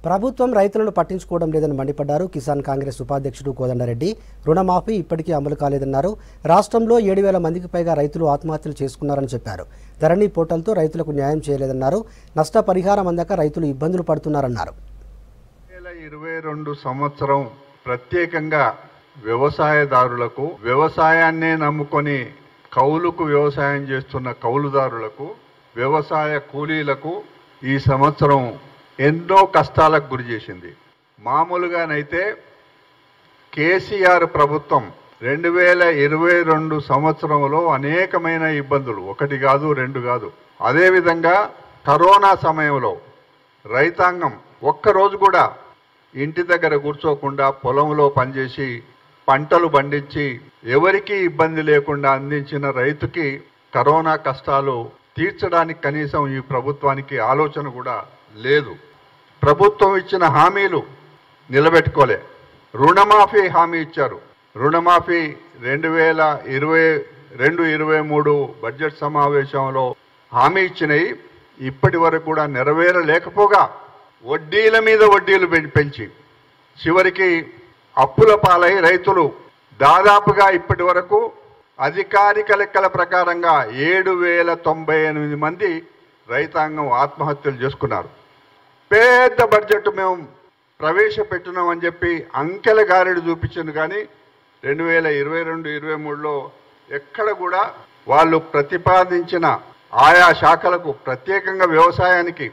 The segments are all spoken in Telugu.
ప్రభుత్వం రైతులను పట్టించుకోవడం లేదని మండిపడ్డారు కిసాన్ కాంగ్రెస్ ఉపాధ్యక్షుడు కోదండరెడ్డి రుణమాఫీ ఇప్పటికీ అమలు కాలేదన్నారు రాష్ట్రంలో ఏడు వేల మందికి పైగా రైతులు ఆత్మహత్యలు చేసుకున్నారని చెప్పారు ధరణి పోర్టల్తో రైతులకు న్యాయం చేయలేదన్నారు నష్టపరిహారం అందక రైతులు ఇబ్బందులు పడుతున్నారన్నారు వేల ఇరవై రెండు సంవత్సరం ప్రత్యేకంగా వ్యవసాయదారులకు వ్యవసాయాన్నే నమ్ముకొని కౌలుకు వ్యవసాయం చేస్తున్న కౌలుదారులకు వ్యవసాయ కూలీలకు ఈ సంవత్సరం ఎన్నో కష్టాలకు గురి చేసింది మామూలుగానైతే కేసీఆర్ ప్రభుత్వం రెండు వేల ఇరవై రెండు సంవత్సరంలో అనేకమైన ఇబ్బందులు ఒకటి కాదు రెండు కాదు అదేవిధంగా కరోనా సమయంలో రైతాంగం ఒక్కరోజు కూడా ఇంటి దగ్గర కూర్చోకుండా పొలంలో పనిచేసి పంటలు పండించి ఎవరికీ ఇబ్బంది లేకుండా అందించిన రైతుకి కరోనా కష్టాలు తీర్చడానికి కనీసం ఈ ప్రభుత్వానికి ఆలోచన కూడా లేదు ప్రభుత్వం ఇచ్చిన హామీలు నిలబెట్టుకోలే రుణమాఫీ హామీ ఇచ్చారు రుణమాఫీ రెండు వేల ఇరవై రెండు ఇరవై మూడు బడ్జెట్ సమావేశంలో హామీ ఇచ్చినవి ఇప్పటి వరకు కూడా నెరవేరలేకపోగా వడ్డీల మీద వడ్డీలు పెం- పెంచి చివరికి అప్పుల పాలై రైతులు దాదాపుగా ఇప్పటి వరకు అధికారిక లెక్కల ప్రకారంగా ఏడు వేల తొంభై ఎనిమిది మంది రైతాంగం ఆత్మహత్యలు చేసుకున్నారు పెద్ద బడ్జెట్ మేము ప్రవేశపెట్టున్నామని చెప్పి అంకెల గారెడు చూపించింది కానీ రెండు వేల ఇరవై రెండు ఇరవై మూడులో ఎక్కడ కూడా వాళ్ళు ప్రతిపాదించిన ఆయా శాఖలకు ప్రత్యేకంగా వ్యవసాయానికి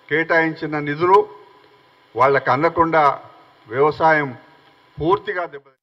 కేటాయించిన నిధులు వాళ్ళకు అందకుండా వ్యవసాయం పూర్తిగా దెబ్బ